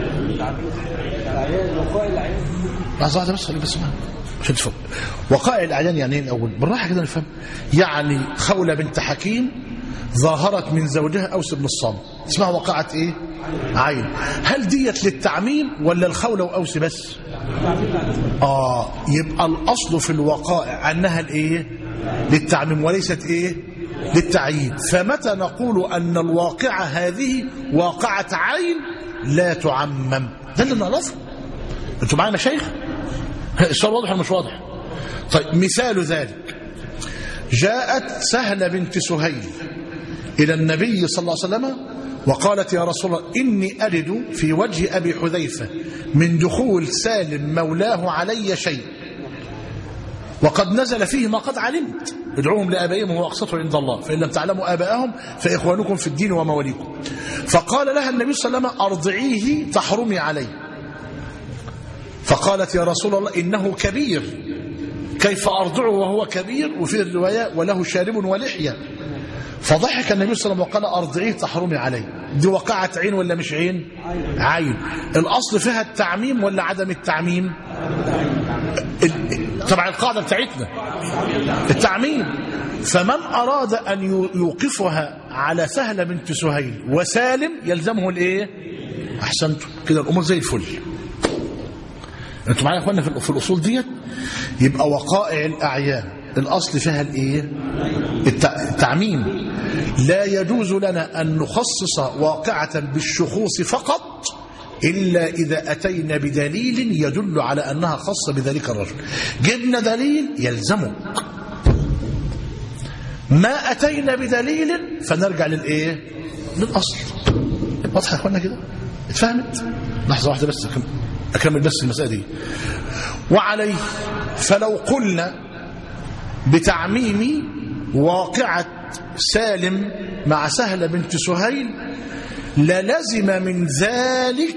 لحظه واحده بس خليك بس معايا عشان تفهم وقائع الاعيان يعني ايه الاول بالراحه كده نفهم يعني خوله بنت حكيم ظاهرت من زوجها اوس بن الصامت اسمها وقعت ايه عين هل ديت للتعميم ولا الخوله واوس بس اه يبقى الاصل في الوقائع انها الايه للتعميم وليست ايه للتعيين فمتى نقول ان الواقعه هذه واقعه عين لا تعمم ده اللي نعرفه انتوا معايا شيخ السؤال واضح ولا مش واضح طيب مثال ذلك جاءت سهلة بنت سهيل إلى النبي صلى الله عليه وسلم وقالت يا رسول الله إني أرد في وجه أبي حذيفة من دخول سالم مولاه علي شيء وقد نزل فيه ما قد علمت ادعوهم لآبائهم هو أقسطه عند الله فإن لم تعلموا آباءهم فإخوانكم في الدين ومواليكم فقال لها النبي صلى الله عليه وسلم أرضعيه تحرمي عليه فقالت يا رسول الله إنه كبير كيف أرضعه وهو كبير وفي الرواية وله شارب ولحية فضحك النبي صلى الله عليه وسلم وقال أرضعيه تحرمي عليه دي وقعت عين ولا مش عين عين الأصل فيها التعميم ولا عدم التعميم طبعا القاعدة بتاعتنا التعميم فمن أراد أن يوقفها على سهلة بنت سهيل وسالم يلزمه الايه احسنتم كده الامور زي الفل انتوا معايا يا اخوانا في الاصول ديت يبقى وقائع الاعيان الاصل فيها الايه التعميم لا يجوز لنا ان نخصص واقعه بالشخوص فقط الا اذا اتينا بدليل يدل على انها خاصه بذلك الرجل جبنا دليل يلزمك ما اتينا بدليل فنرجع للايه للاصل واضحه يا اخوانا كده اتفهمت لحظه واحده بس أكمل بس المسألة دي وعليه فلو قلنا بتعميم واقعة سالم مع سهلة بنت سهيل للزم من ذلك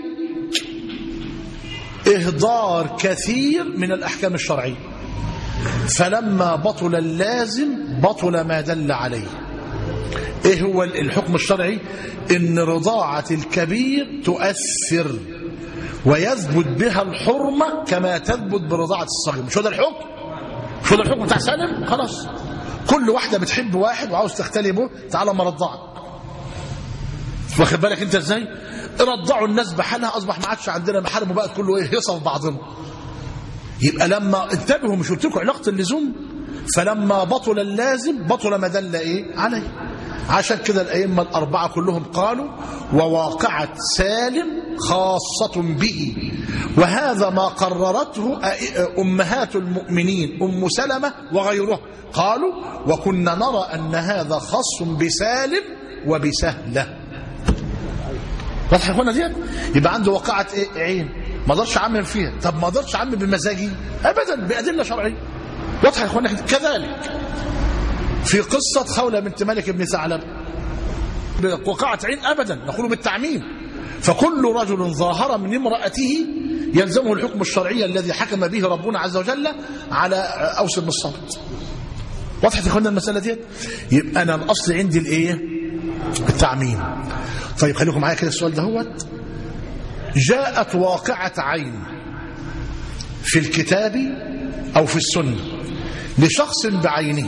إهدار كثير من الأحكام الشرعية فلما بطل اللازم بطل ما دل عليه ايه هو الحكم الشرعي ان رضاعة الكبير تؤثر ويثبت بها الحرمة كما تثبت برضاعة الصغير مش هو ده الحكم مش هو ده الحكم بتاع سالم خلاص كل واحدة بتحب واحد وعاوز تختلي به تعالى ما رضعك واخد بالك انت ازاي رضعوا الناس بحالها اصبح ما عادش عندنا محارم وبقت كله ايه هيصه في بعضنا يبقى لما انتبهوا مش قلت لكم علاقه اللزوم فلما بطل اللازم بطل ما دل ايه عليه عشان كده الأئمة الأربعة كلهم قالوا وواقعة سالم خاصة به وهذا ما قررته أمهات المؤمنين أم سلمة وغيره قالوا وكنا نرى أن هذا خاص بسالم وبسهلة واضح يا اخوانا ديت يبقى عنده وقعة ايه عين ما اقدرش اعمم فيها طب ما اقدرش اعمم بمزاجي ابدا بادله شرعيه واضح يا اخوانا كذلك في قصه خوله بنت مالك بن ثعلب وقعة عين ابدا نقول بالتعميم فكل رجل ظاهر من امراته يلزمه الحكم الشرعي الذي حكم به ربنا عز وجل على اوس بن الصمت وضحت يا اخوانا المساله ديت يبقى انا الاصل عندي الايه التعميم طيب خليكم معايا كده السؤال دهوت جاءت واقعة عين في الكتاب أو في السنة لشخص بعينه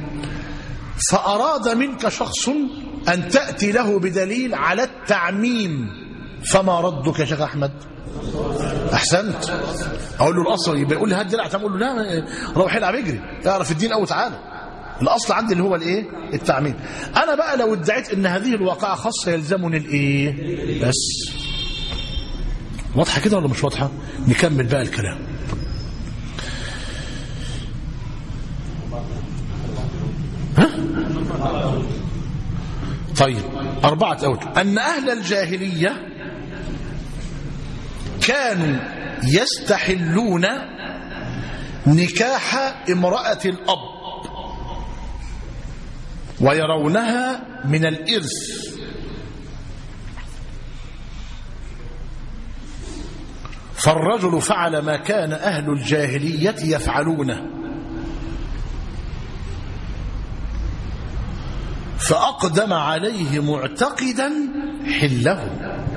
فأراد منك شخص أن تأتي له بدليل على التعميم فما ردك يا شيخ أحمد أحسنت أقول له الأصل يبقى يقول لي هات دلع أقول له لا روح العب اجري اعرف الدين أو تعالى الأصل عندي اللي هو الإيه التعميم أنا بقى لو ادعيت أن هذه الواقعة خاصة يلزمني الإيه بس واضحة كده ولا مش واضحة نكمل بقى الكلام ها؟ طيب أربعة أوجه أن أهل الجاهلية كانوا يستحلون نكاح امرأة الأب ويرونها من الإرث فالرجل فعل ما كان أهل الجاهلية يفعلونه فأقدم عليه معتقدا حله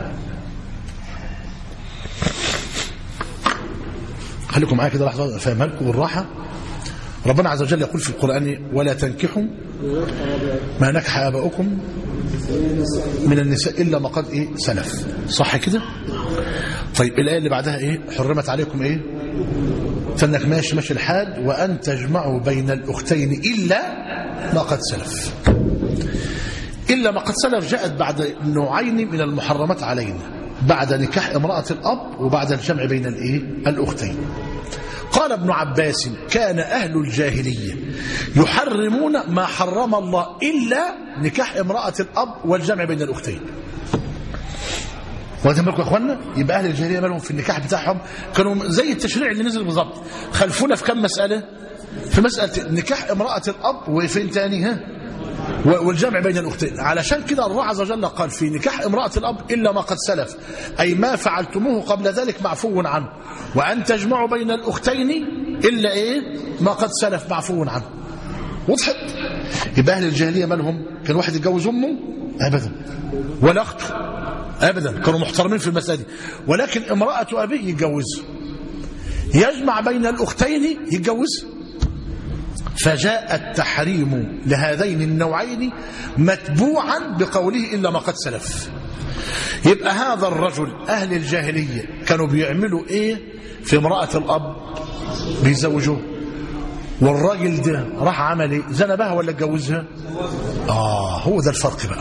خليكم معايا كده لحظة أفهمها لكم بالراحة ربنا عز وجل يقول في القرآن ولا تنكحوا ما نكح آباؤكم من النساء إلا ما قد إيه سلف صح كده طيب الآية اللي بعدها إيه حرمت عليكم إيه فإنك ماشي ماشي الحال وأن تجمعوا بين الأختين إلا ما قد سلف إلا ما قد سلف جاءت بعد نوعين من المحرمات علينا بعد نكاح امرأة الأب وبعد الجمع بين الإيه الأختين قال ابن عباس كان أهل الجاهلية يحرمون ما حرم الله إلا نكاح امرأة الأب والجمع بين الأختين واخدين بالكم يا اخوانا يبقى اهل الجاهليه مالهم في النكاح بتاعهم كانوا زي التشريع اللي نزل بالظبط خلفونا في كم مساله في مساله نكاح امراه الاب وفين تاني ها والجمع بين الاختين علشان كده الله عز وجل قال في نكاح امراه الاب الا ما قد سلف اي ما فعلتموه قبل ذلك معفو عنه وان تجمعوا بين الاختين الا ايه ما قد سلف معفو عنه وضحت يبقى اهل الجاهليه مالهم كان واحد يتجوز امه ابدا ولا اخته ابدا كانوا محترمين في المساله دي ولكن امراه ابيه يتجوزها يجمع بين الاختين يتجوزها فجاء التحريم لهذين النوعين متبوعا بقوله الا ما قد سلف يبقى هذا الرجل اهل الجاهليه كانوا بيعملوا ايه في امراه الاب بيزوجوه والراجل ده راح عمل ايه زنى بها ولا اتجوزها اه هو ده الفرق بقى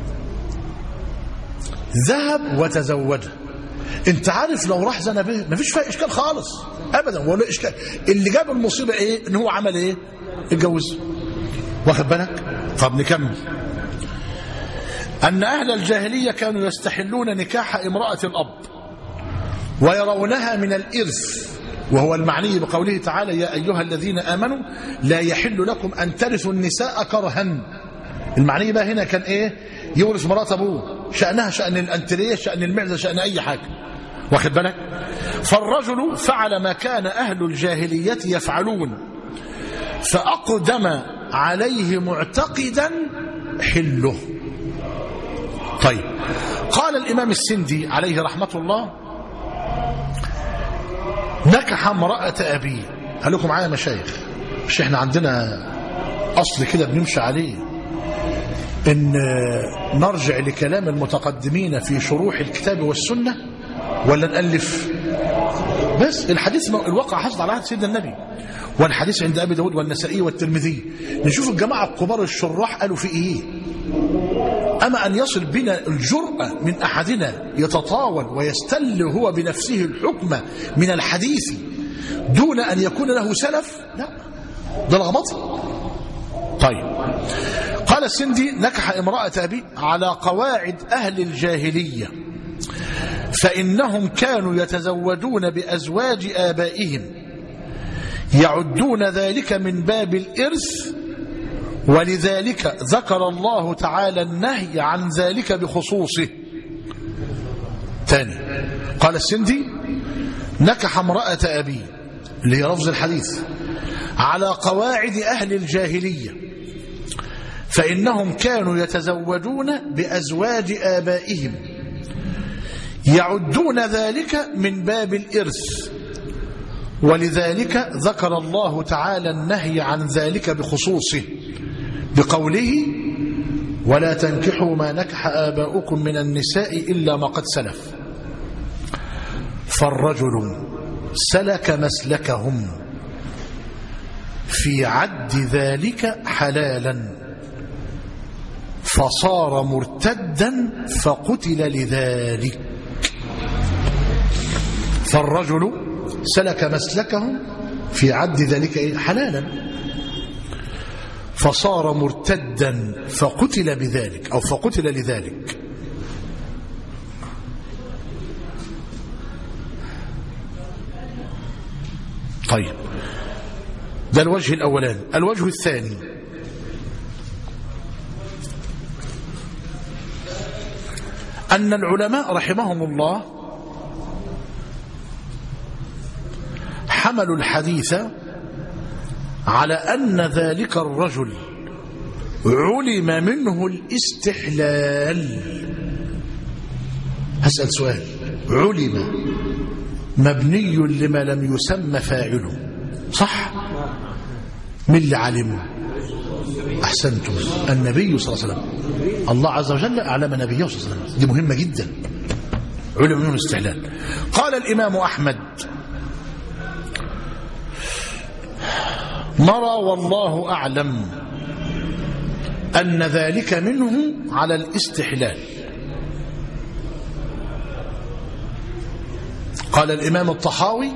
ذهب وتزوجها انت عارف لو راح زنى به مفيش فيها اشكال خالص ابدا ولا اشكال اللي جاب المصيبه ايه ان هو عمل ايه اتجوز واخد بالك طب نكمل ان اهل الجاهليه كانوا يستحلون نكاح امراه الاب ويرونها من الارث وهو المعني بقوله تعالى يا ايها الذين امنوا لا يحل لكم ان ترثوا النساء كرها المعني بقى هنا كان ايه يورث مرات ابوه شأنها شأن الأنتريه شأن المعزة شأن أي حاجة واخد بالك فالرجل فعل ما كان أهل الجاهلية يفعلون فأقدم عليه معتقدا حله طيب قال الإمام السندي عليه رحمة الله نكح امرأة أبيه قال لكم معايا مشايخ مش احنا عندنا أصل كده بنمشي عليه ان نرجع لكلام المتقدمين في شروح الكتاب والسنة ولا نألف بس الحديث الواقع حصل على عهد سيدنا النبي والحديث عند أبي داود والنسائي والترمذي نشوف الجماعة الكبار الشراح قالوا في إيه أما أن يصل بنا الجرأة من أحدنا يتطاول ويستل هو بنفسه الحكم من الحديث دون أن يكون له سلف لا ده لخبطه طيب قال السندي نكح امرأة أبي على قواعد أهل الجاهلية فإنهم كانوا يتزوجون بأزواج آبائهم يعدون ذلك من باب الإرث ولذلك ذكر الله تعالى النهي عن ذلك بخصوصه ثاني قال السندي نكح امرأة أبي اللي هي لفظ الحديث على قواعد أهل الجاهلية فإنهم كانوا يتزوجون بأزواج آبائهم يعدون ذلك من باب الإرث ولذلك ذكر الله تعالى النهي عن ذلك بخصوصه بقوله ولا تنكحوا ما نكح آباؤكم من النساء إلا ما قد سلف فالرجل سلك مسلكهم في عد ذلك حلالا فصار مرتدا فقتل لذلك فالرجل سلك مسلكه في عد ذلك حلالا فصار مرتدا فقتل بذلك أو فقتل لذلك طيب ده الوجه الأولاني الوجه الثاني أن العلماء رحمهم الله حملوا الحديث على أن ذلك الرجل علم منه الاستحلال هسأل سؤال علم مبني لما لم يسمى فاعله صح من اللي علمه أحسنتم النبي صلى الله عليه وسلم الله عز وجل أعلم نبيه صلى الله عليه وسلم دي مهمة جدا علم منه الاستحلال قال الإمام أحمد نرى والله أعلم أن ذلك منه على الاستحلال قال الإمام الطحاوي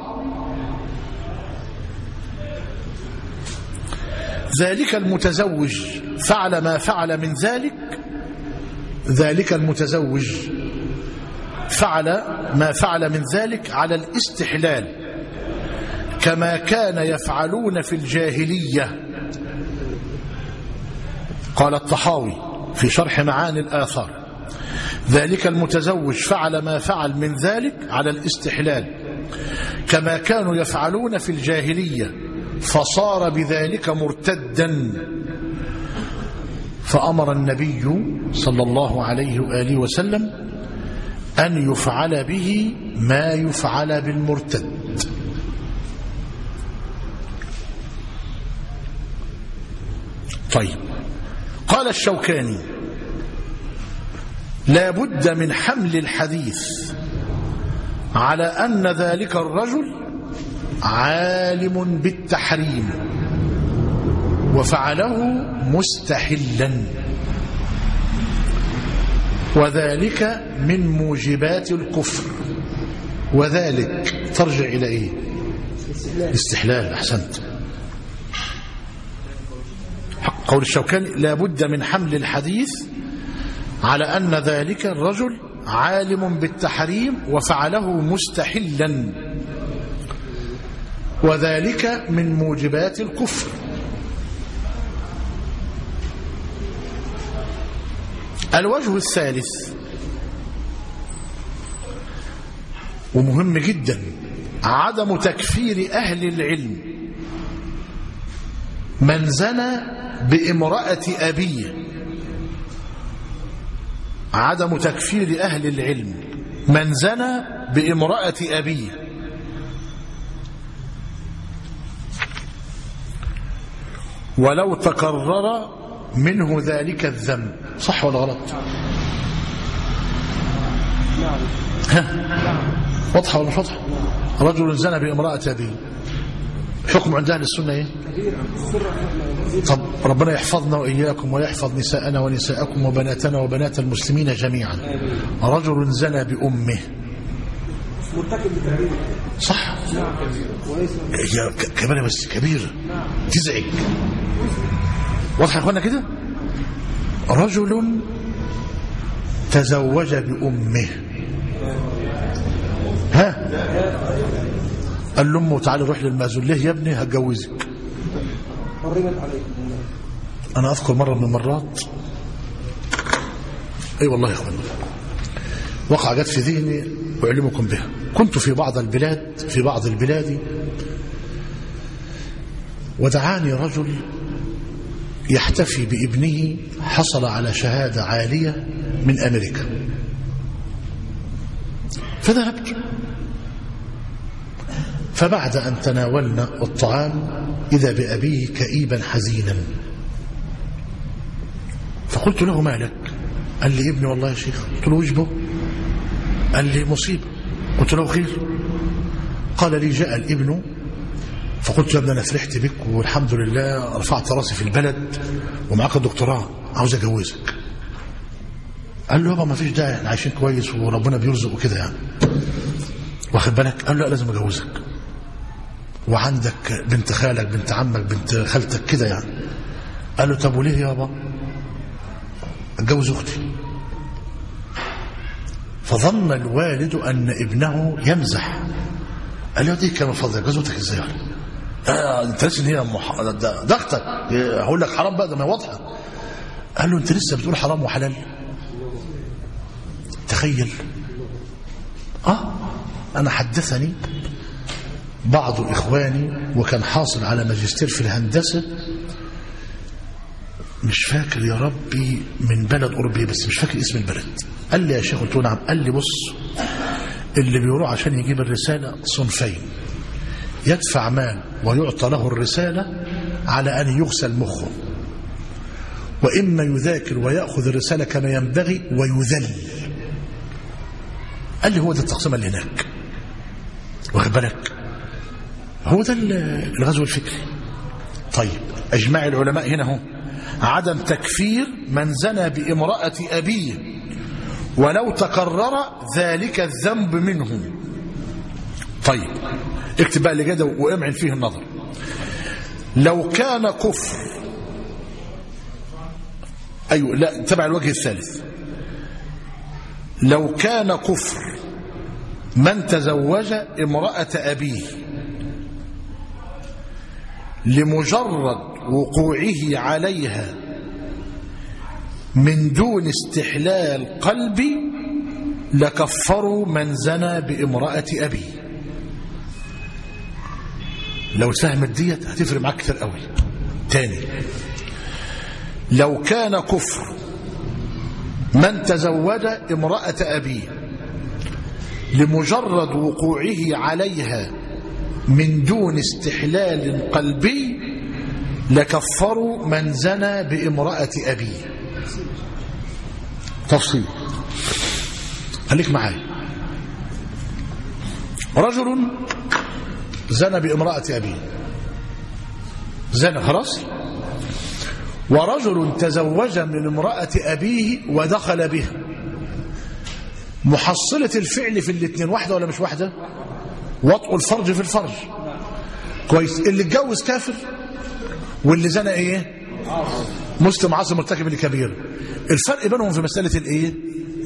ذلك المتزوج فعل ما فعل من ذلك ذلك المتزوج فعل ما فعل من ذلك على الاستحلال كما كان يفعلون في الجاهلية قال الطحاوي في شرح معاني الآثار ذلك المتزوج فعل ما فعل من ذلك على الاستحلال كما كانوا يفعلون في الجاهلية فصار بذلك مرتدا فأمر النبي صلى الله عليه وآله وسلم أن يفعل به ما يفعل بالمرتد طيب قال الشوكاني لا بد من حمل الحديث على أن ذلك الرجل عالم بالتحريم وفعله مستحلا وذلك من موجبات الكفر وذلك ترجع إلى إيه استحلال أحسنت قول الشوكاني لا بد من حمل الحديث على أن ذلك الرجل عالم بالتحريم وفعله مستحلا وذلك من موجبات الكفر الوجه الثالث ومهم جدا عدم تكفير أهل العلم من زنى بامرأة أبيه عدم تكفير أهل العلم من زنى بامرأة أبيه ولو تكرر منه ذلك الذنب صح ولا غلط ها واضحة ولا مش واضحة رجل زنى بامرأة أبيه حكم عند أهل السنة إيه طب ربنا يحفظنا وإياكم ويحفظ نساءنا ونساءكم وبناتنا وبنات المسلمين جميعا رجل زنى بأمه صح هي كمان بس كبيرة تزعج واضح يا اخوانا كده رجل تزوج بأمه ها قال لأمه تعالي روح للمأذون ليه يا ابني هتجوزك أنا أذكر مرة من المرات أي والله يا أخوان وقع جت في ذهني أعلمكم بها كنت في بعض البلاد في بعض البلاد ودعاني رجل يحتفي بابنه حصل على شهادة عالية من أمريكا فذهبت فبعد أن تناولنا الطعام إذا بأبيه كئيبا حزينا فقلت له ما لك قال لي ابني والله يا شيخ قلت له وجبه قال لي مصيبة قلت له خير قال لي جاء الابن فقلت يا ابني انا فرحت بك والحمد لله رفعت راسي في البلد ومعاك دكتوراه عاوز اجوزك قال له يابا ما فيش داعي احنا عايشين كويس وربنا بيرزق وكده يعني واخد بالك قال له لا لازم اجوزك وعندك بنت خالك بنت عمك بنت خالتك كده يعني قال له طب وليه يابا اتجوز اختي فظن الوالد ان ابنه يمزح قال له دي كان فضل جوزتك ازاي يعني آه انت لسه ان هي مح... ده ده اختك هقول لك حرام بقى ده ما هي واضحه قال له انت لسه بتقول حرام وحلال تخيل اه انا حدثني بعض اخواني وكان حاصل على ماجستير في الهندسه مش فاكر يا ربي من بلد أوروبية بس مش فاكر اسم البلد قال لي يا شيخ قلت له نعم قال لي بص اللي بيروح عشان يجيب الرسالة صنفين يدفع مال ويعطى له الرسالة على أن يغسل مخه وإما يذاكر ويأخذ الرسالة كما ينبغي ويذل قال لي هو ده التقسيم اللي هناك واخد بالك هو ده الغزو الفكري طيب أجماع العلماء هنا هو عدم تكفير من زنى بامرأة أبيه ولو تكرر ذلك الذنب منه طيب اكتب بقى اللي جدا وامعن فيه النظر لو كان كفر أيوة لا تبع الوجه الثالث لو كان كفر من تزوج امرأة أبيه لمجرد وقوعه عليها من دون استحلال قلبي لكفروا من زنى بامرأة أبيه لو ساهمت ديت هتفرق معاك كتير قوي تاني لو كان كفر من تزوج امرأة أبيه لمجرد وقوعه عليها من دون استحلال قلبي لكفروا من زنى بامرأة أبيه تفصيل خليك معايا رجل زنى بامرأة أبيه زنى خلاص ورجل تزوج من امرأة أبيه ودخل بها محصلة الفعل في الاثنين واحدة ولا مش واحدة وطء الفرج في الفرج كويس اللي اتجوز كافر واللي زنى ايه مسلم عاصي مرتكب لكبير الفرق بينهم في مسألة الايه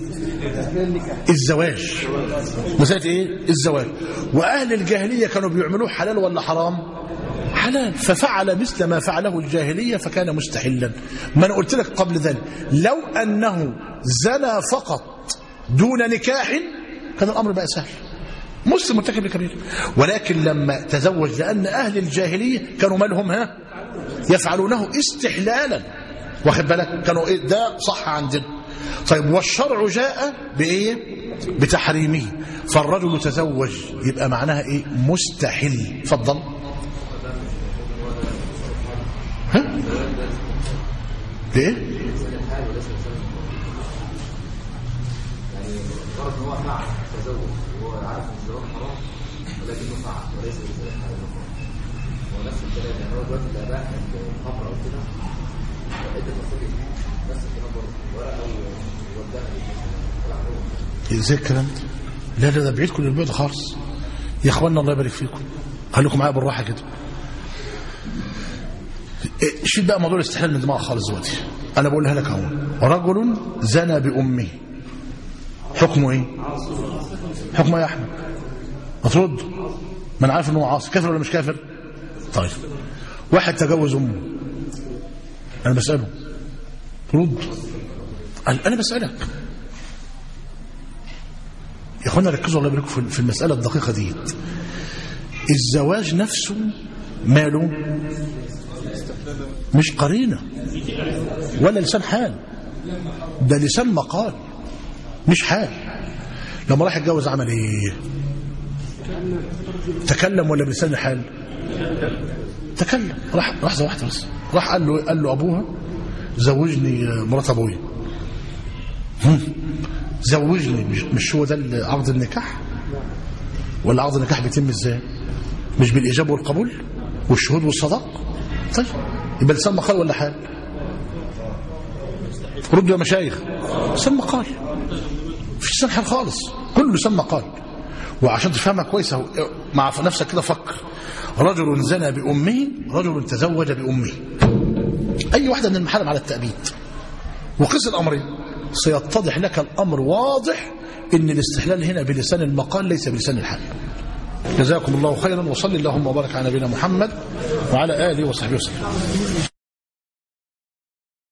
الزواج مسألة ايه الزواج واهل الجاهلية كانوا بيعملوه حلال ولا حرام حلال ففعل مثل ما فعله الجاهلية فكان مستحلا ما انا قلت لك قبل ذلك لو انه زنى فقط دون نكاح كان الامر بقى سهل مسلم مرتكب لكبير ولكن لما تزوج لان اهل الجاهلية كانوا مالهم ها يفعلونه استحلالا واخد بالك كانوا إيه ده صح عندنا طيب والشرع جاء بايه بتحريمه فالرجل تزوج يبقى معناها ايه مستحل اتفضل ها ليه ازاي الكلام ده لا لا ده بعيد كل البعد خالص يا اخوانا الله يبارك فيكم خليكم معايا بالراحه كده شيل بقى موضوع الاستحلال من دماغك خالص دلوقتي أنا بقولها لك أهو رجل زنى بأمه حكمه إيه حكمه إيه يا أحمد هترد ما أنا عارف إنه عاصي كافر ولا مش كافر طيب واحد تجوز أمه أنا بسأله رد قال أنا بسألك يا اخوانا ركزوا الله يبارك في المسألة الدقيقة دي الزواج نفسه ماله مش قرينة ولا لسان حال ده لسان مقال مش حال لما راح يتجوز عمل ايه تكلم ولا بلسان الحال تكلم راح لحظه واحده بس راح قال له قال له ابوها زوجني مرات ابويا زوجني مش, مش هو ده عقد النكاح ولا عقد النكاح بيتم ازاي مش بالاجابه والقبول والشهود والصداق طيب يبقى لسان مقال ولا حال ردوا يا مشايخ لسان مقال مفيش لسان حال خالص كله لسان مقال وعشان تفهمها كويس مع نفسك كده فكر رجل زنى بأمه رجل تزوج بأمه أي واحدة من المحارم على التأبيد وقس الأمرين سيتضح لك الأمر واضح إن الاستحلال هنا بلسان المقال ليس بلسان الحال جزاكم الله خيرا وصلي اللهم وبارك على نبينا محمد وعلى آله وصحبه وسلم